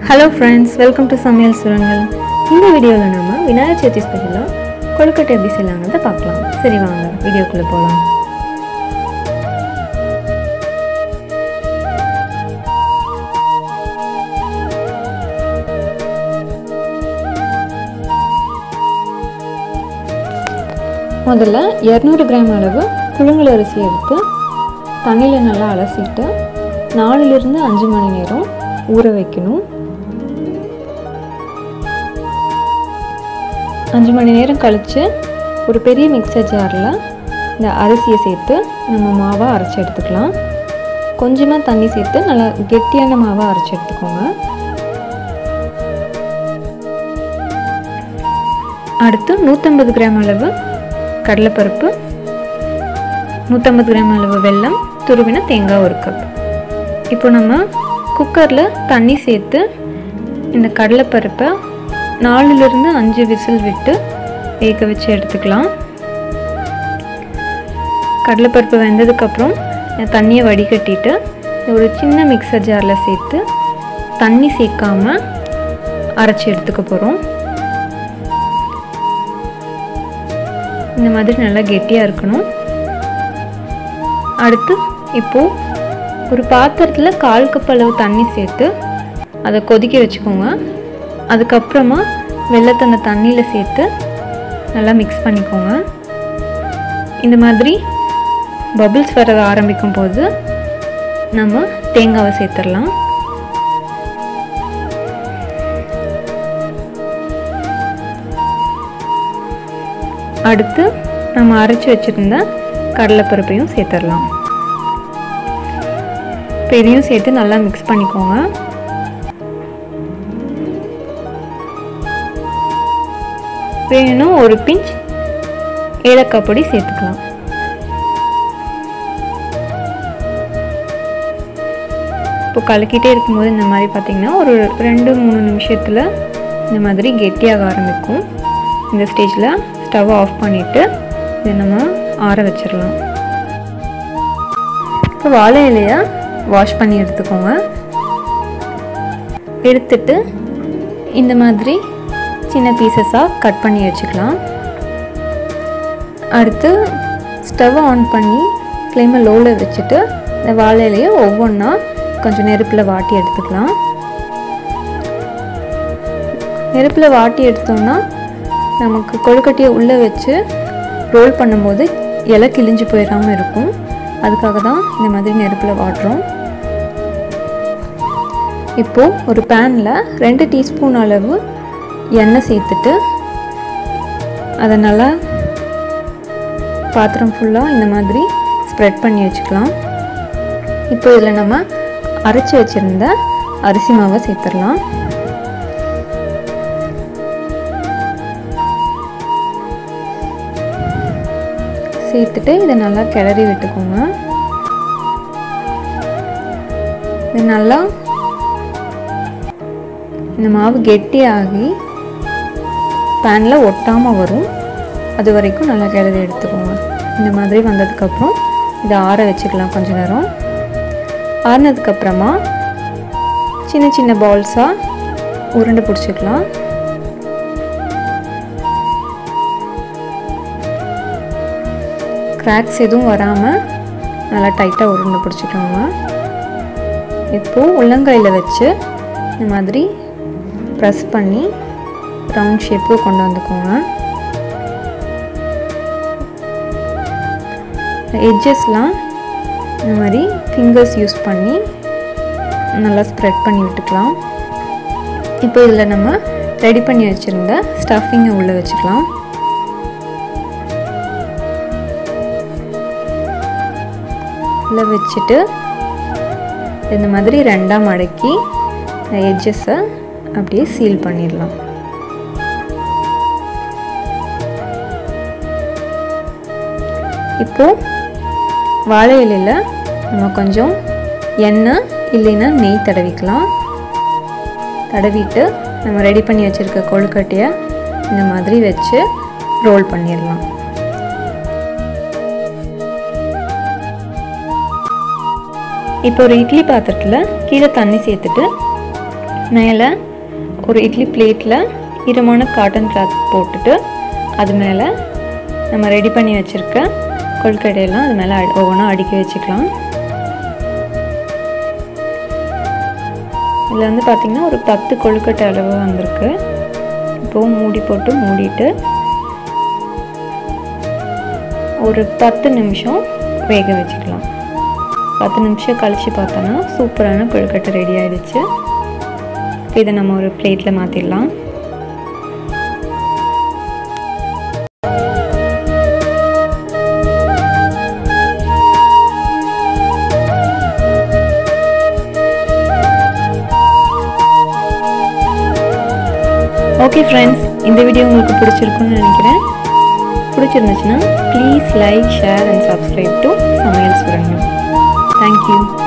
hello friends welcome to சமையல் சுரங்கள் இந்த வீடியோவில் நம்ம விநாயகர் சதுர்த்தி ஸ்பெஷலாக கொழுக்கட்டை எப்படி செய்யலாங்கிறத பார்க்கலாம் சரி வாங்க வீடியோக்குள்ளே போகலாம் முதல்ல இரநூறு கிராம் அளவு புழுங்கல் அரிசி எடுத்து தண்ணியில் நல்லா அலசிட்டு நாலுலேருந்து அஞ்சு மணி நேரம் ஊற வைக்கணும் அஞ்சு மணி நேரம் கழித்து ஒரு பெரிய மிக்சர் ஜாரில் இந்த அரிசியை சேர்த்து நம்ம மாவாக அரைச்சி எடுத்துக்கலாம் கொஞ்சமாக தண்ணி சேர்த்து நல்லா கெட்டியான மாவாக அரைச்சி எடுத்துக்கோங்க அடுத்து நூற்றம்பது கிராம் அளவு கடலைப்பருப்பு நூற்றம்பது கிராம் அளவு வெல்லம் துருவின தேங்காய் ஒரு கப் இப்போ நம்ம குக்கரில் தண்ணி சேர்த்து இந்த கடலைப்பருப்பை நாலுலேருந்து அஞ்சு விசில் விட்டு வேக வச்சு எடுத்துக்கலாம் கடலைப்பருப்பு வெந்ததுக்கப்புறம் தண்ணியை வடிகட்டிட்டு ஒரு சின்ன மிக்சர் ஜாரில் சேர்த்து தண்ணி சேர்க்காம அரைச்சி எடுத்துக்க போகிறோம் இந்த மாதிரி நல்லா கெட்டியாக இருக்கணும் அடுத்து இப்போது ஒரு பாத்திரத்தில் கால் கப் அளவு தண்ணி சேர்த்து அதை கொதிக்க வச்சுக்கோங்க அதுக்கப்புறமா வெள்ளத்தை அந்த தண்ணியில் சேர்த்து நல்லா மிக்ஸ் பண்ணிக்கோங்க இந்த மாதிரி பபிள்ஸ் வர ஆரம்பிக்கும் போது நம்ம தேங்காவை சேர்த்துடலாம் அடுத்து நம்ம அரைச்சி வச்சுருந்த கடலைப்பருப்பையும் சேர்த்துடலாம் இப்போ இதையும் சேர்த்து நல்லா மிக்ஸ் பண்ணிக்கோங்க வேணும் ஒரு பிஞ்ச் ஏலக்காய் பொடி சேர்த்துக்கலாம் இப்போ கலக்கிட்டே இருக்கும்போது இந்த மாதிரி பார்த்திங்கன்னா ஒரு ரெண்டு மூணு நிமிஷத்தில் இந்த மாதிரி கெட்டியாக ஆரம்பிக்கும் இந்த ஸ்டேஜில் ஸ்டவ் ஆஃப் பண்ணிவிட்டு இதை நம்ம ஆற வச்சிடலாம் இப்போ வாழை இலையை வாஷ் பண்ணி எடுத்துக்கோங்க எடுத்துட்டு இந்த மாதிரி சின்ன பீசஸாக கட் பண்ணி வச்சுக்கலாம் அடுத்து ஸ்டவ் ஆன் பண்ணி ஃப்ளேமை லோவில் வச்சுட்டு இந்த வாழை இலையை ஒவ்வொன்றா கொஞ்சம் நெருப்பில் வாட்டி எடுத்துக்கலாம் நெருப்பில் வாட்டி எடுத்தோம்னா நமக்கு கொழுக்கட்டையை உள்ளே வச்சு ரோல் பண்ணும்போது இலை கிழிஞ்சு போயிடாமல் இருக்கும் அதுக்காக தான் இந்த மாதிரி நெருப்பில் வாட்டுறோம் இப்போது ஒரு பேனில் ரெண்டு டீஸ்பூன் அளவு எண்ணெய் சேர்த்துட்டு அதை நல்லா பாத்திரம் ஃபுல்லாக இந்த மாதிரி ஸ்ப்ரெட் பண்ணி வச்சுக்கலாம் இப்போ இதில் நம்ம அரைச்சி வச்சுருந்த அரிசி மாவை சேர்த்துடலாம் சேர்த்துட்டு இதை நல்லா கிளறி விட்டுக்கோங்க இது நல்லா இந்த மாவு கெட்டியாகி பேனில் ஒட்டாமல் வரும் அது வரைக்கும் நல்லா கிளறி எடுத்துக்கோங்க இந்த மாதிரி வந்ததுக்கப்புறம் இதை ஆற வச்சுக்கலாம் கொஞ்ச நேரம் ஆறினதுக்கப்புறமா சின்ன சின்ன பால்ஸாக உருண்டை பிடிச்சிக்கலாம் கிராக்ஸ் எதுவும் வராமல் நல்லா டைட்டாக உருண்டை பிடிச்சிக்கோங்க இப்போது உள்ளங்கையில் வச்சு இந்த மாதிரி ப்ரெஸ் பண்ணி ரவுண்ட் ஷேப்பு கொண்டு வந்துக்கோங்க எட்ஜஸ்லாம் இந்த மாதிரி ஃபிங்கர்ஸ் யூஸ் பண்ணி நல்லா ஸ்ப்ரெட் பண்ணி விட்டுக்கலாம் இப்போ இதில் நம்ம ரெடி பண்ணி வச்சுருந்த ஸ்டஃபிங்கை உள்ளே வச்சுக்கலாம் உள்ளே வச்சுட்டு இந்த மாதிரி ரெண்டாக மடக்கி எட்ஜஸை அப்படியே சீல் பண்ணிடலாம் இப்போது வாழை இலையில் நம்ம கொஞ்சம் எண்ணெய் இல்லைன்னா நெய் தடவிக்கலாம் தடவிட்டு நம்ம ரெடி பண்ணி வச்சுருக்க கொழுக்கட்டையை இந்த மாதிரி வச்சு ரோல் பண்ணிடலாம் இப்போ ஒரு இட்லி பாத்திரத்தில் கீழே தண்ணி சேர்த்துட்டு மேலே ஒரு இட்லி பிளேட்டில் ஈரமான காட்டன் கிளாத் போட்டுட்டு அது மேலே நம்ம ரெடி பண்ணி வச்சுருக்க கொழுக்கட்டையெல்லாம் அது மேலே ஒவ்வொன்றா அடுக்கி வச்சுக்கலாம் இதில் வந்து பார்த்திங்கன்னா ஒரு பத்து கொழுக்கட்டை அளவு வந்திருக்கு இப்போது மூடி போட்டு மூடிட்டு ஒரு பத்து நிமிஷம் வேக வச்சுக்கலாம் பத்து நிமிஷம் கழித்து பார்த்தோன்னா சூப்பரான கொழுக்கட்டை ரெடி ஆகிடுச்சு இதை நம்ம ஒரு பிளேட்டில் மாற்றிடலாம் ஓகே ஃப்ரெண்ட்ஸ் இந்த வீடியோ உங்களுக்கு பிடிச்சிருக்குன்னு நினைக்கிறேன் பிடிச்சிருந்துச்சுன்னா please like share and subscribe to Samayal Surangam thank you